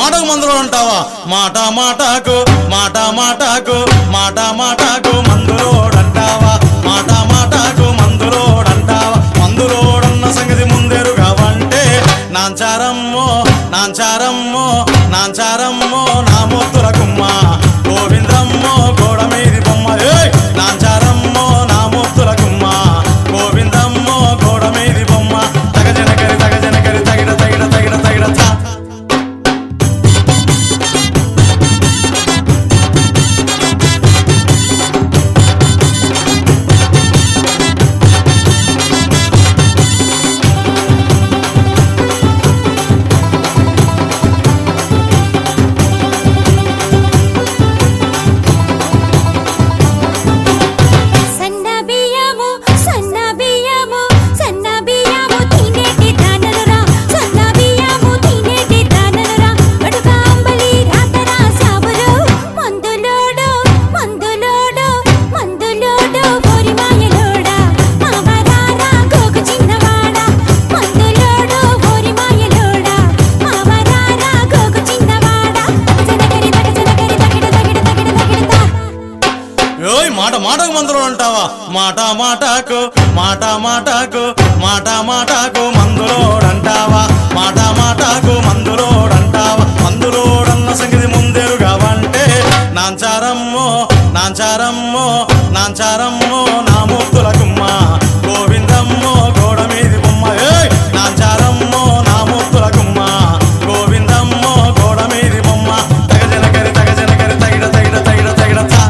మాటకు మందులో అంటావా మాట మాటకు మాట మాటకు మాట మాటకు మందులోడంటావా మాట మాటకు మందులోడంటావా మందులోడన్న సంగతి ముందెరుగా వంటే నాంచారమ్మో నాంచారమ్మో నాంచారమ్మో నా ముద్దుల కుమ్మ గోవిందమ్మో గోడ మీది బొమ్మ ఏయ్! నాంచారమ్మో నా ముద్దుల కుమ్మ గోవిందమ్మో గోడ మీది బొమ్మ తగజనకరి తగజనకరి తగిడ తగిడ తగిడ తగిడ తా సన్న బియ్యము సన్న బియ్యము సన్న బియ్యము తినేటి దానలురా సన్న బియ్యము తినేటి దానలురా అడుగా అంబలి రాతరా సాబులు మందులోడు మందులోడు మందులోడు ఓరి మాయలోడా మావరారా గోగు చిన్నవాడా మందులోడు ఓరి మాయలోడా మావరారా గోగు చిన్నవాడా జనగరి తగ జనగరి తగిడ తగిడ తగిడ తగిడతా ఓయ్ మాట మాటకు మందులో అంటావా మాట మాటకు మాట మాటకు మాట మాటకు మందులోడంటావా మాట మాటకు మందులోడంటావా మందులోడన్న సంగతి ముందెరుగా వంటే నాంచారమ్మో నాంచారమ్మో నాంచారమ్మో నా ముద్దుల కుమ్మ గోవిందమ్మో గోడ మీది బొమ్మ ఏయ్ నాంచారమ్మో నా ముద్దుల కుమ్మ గోవిందమ్మో గోడ మీది బొమ్మ తగజనకరి తగజనకరి తగిడ తగిడ తగిడ తగిడ తా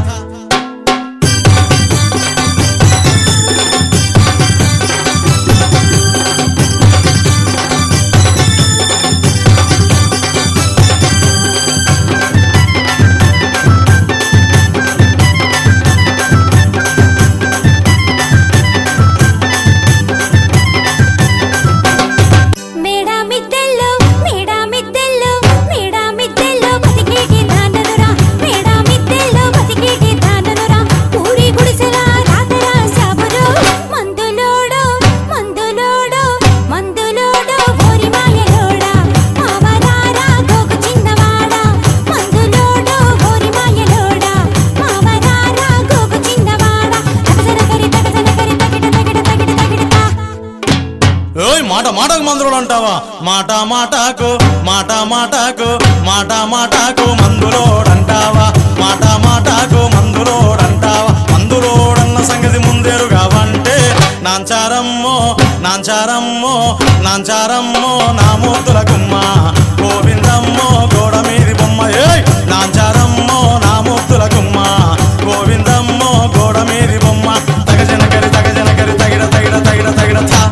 మేడా మిద్దెల్లో మేడా మిద్దెల్లో మేడా మిద్దెల్లో బతికేటి దాననురా మేడా మిద్దెల్లో బతికేటి దాననురా ఊరి గుడిసెల రాతరా సాబులు మందులోడు మందులోడు మందులోడు ఓరి మాయలోడా మావరారా గోగు చిన్నవాడా మందులోడు ఓరి మాయలోడా మావరారా గోగు చిన్నవాడా తగజనకరి తగజనకరి తగిడ తగిడ తగిడ తగిడతా ఓయ్ మాట మాటకు మందులు అంటావా మాట మాటకు మాట మాటకు మాట మాటకు మందులోడంటావా మాట మాటకు మందులోడంటావా మందులోడన్న సంగతి ముందెరుగా వంటే నాంచారమ్మో నాంచారమ్మో నాంచారమ్మో నా మూతుల కుమ్మ గోవిందమ్మో గోడ మీది బొమ్మ ఏయ్ నాంచారమ్మో నా మూతుల కుమ్మ గోవిందమ్మో గోడ మీది బొమ్మ తగజనకరి తగజనకరి తగిడ తగిడ తగిడ తగిడ తా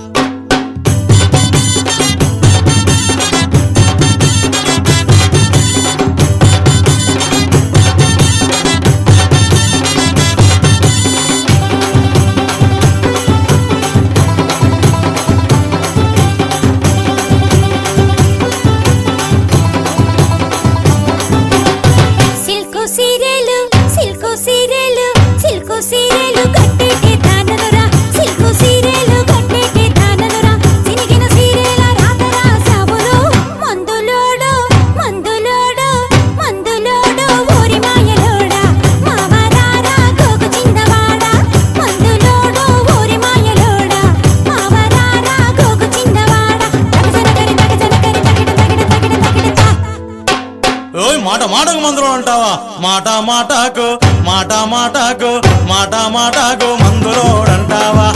సిల్కు సీరెలు సిల్కు సీరెలు సిల్కు సీరెలు కట్టేటి దాననురా సిల్కు సీరెలు కట్టేటి దాననురా సినిగిన సీరెల రాతరా సాబులు మందులోడు మందులోడు మందులోడు ఓరి మాయలోడా మావరారా గోగు చిన్నవాడా మందులోడు ఓరి మాయలోడా మావరారా గోగు చిన్నవాడా తగజనకరి తగజనకరి తగిడ తగిడ తగిడ తగిడతా ఓయ్ మాట మాటకు మందులు అంటావా మాట మాటకు మాట మాటకు మాట మాటకు మందులోడంటావా